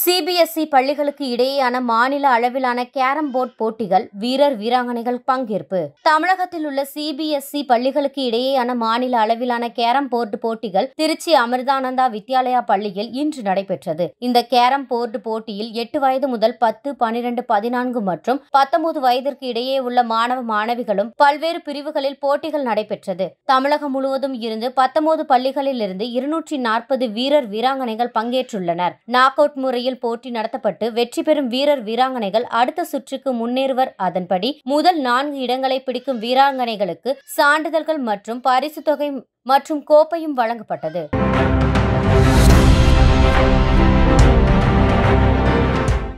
CBSE பள்ளிகளுக்கு இடையேயான மாநில அளவிலான கேரம் போர்டு போட்டிகள் வீரர் வீராங்கனைகள் பங்கேற்பு தமிழகத்தில் உள்ள சிபிஎஸ்இ பள்ளிகளுக்கு இடையேயான மாநில அளவிலான கேரம் போர்டு போட்டிகள் திருச்சி அமிர்தானந்தா வித்யாலயா பள்ளியில் இன்று நடைபெற்றது இந்த கேரம் போர்டு போட்டியில் எட்டு வயது முதல் பத்து பனிரெண்டு பதினான்கு மற்றும் பத்தொன்பது வயதிற்கு இடையே உள்ள மாணவ மாணவிகளும் பல்வேறு பிரிவுகளில் போட்டிகள் நடைபெற்றது தமிழகம் முழுவதும் இருந்து பத்தொன்பது பள்ளிகளில் இருந்து இருநூற்றி நாற்பது வீரர் வீராங்கனைகள் பங்கேற்றுள்ளனர் நாக் அவுட் முறையில் போட்டி நடத்தப்பட்டு வெற்றி பெறும் வீரர் வீராங்கனைகள் அடுத்த சுற்றுக்கு முன்னேறுவர் அதன்படி முதல் நான்கு இடங்களை பிடிக்கும் வீராங்கனைகளுக்கு சான்றிதழ்கள் மற்றும் பரிசு தொகை மற்றும் கோப்பையும் வழங்கப்பட்டது